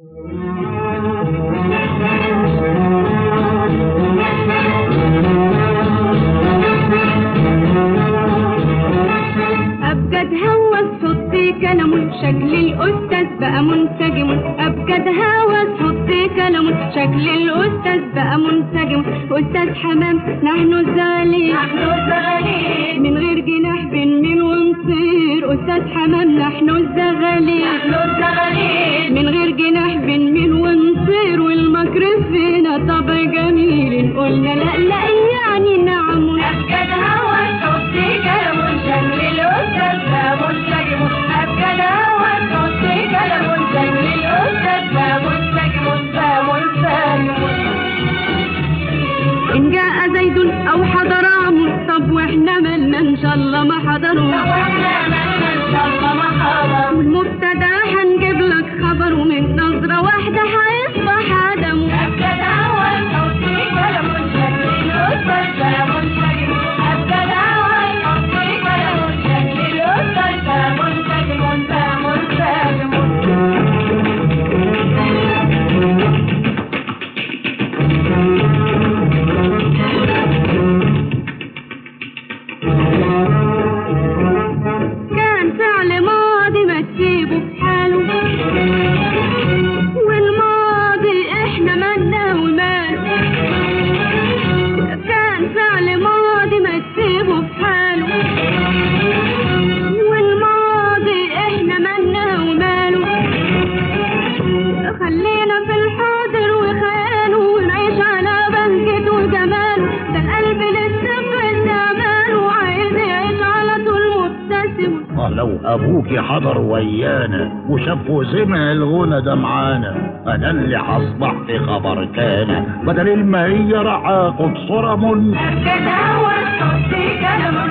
أبجد هوى الصوت كلام شكل الأستاذ بقى منسجم أبجد هوى الصوت كلام شكل الأستاذ بقى منسجم أستاذ حمام نحن الزغالين نحن الزغالين من غير جناح بنميل ونطير أستاذ حمام نحن الزغالين نحن الزغالين من غير جناح بنميل ونطير والمكر فينا طبع جميل قلنا لا لا يعني نعم أبجد هوى الصوت كلام شكل الأستاذ بقى منسجم أبجد هوى الصوت كلام شكل الأستاذ بقى منسجم بقى منسجم إن جاء زيد أو حضر عمرو طب وإحنا مالنا إن شاء الله ما حضروا واحنا مالنا إن شاء الله ما حضر والمبتدا هنجيب لك خبر ومن نظرة واحدة هيصبح آدم أبجد هوى الصوت كلام شكل الأستاذ بقى منسجم أبجد هوى الصوت كلام شكل الأستاذ بقى منسجم بقى منسجم كان فعل ماضي ما تسيبه في حاله والماضي احنا مالنا ومال كان فعل ماضي ما تسيبه في حاله والماضي احنا مالنا وماله خلينا في الحاضر وخياله ونعيش على بهجته وجماله ده القلب لسه في اماله عايز يعيش على طول مبتسم آه لو ابوك حضر ويانا وشاف وسمع الغنى ده معانا انا اللي هصبح في خبر كان بدل المية راح اخد صورة من أبجد هوى الصوت كلام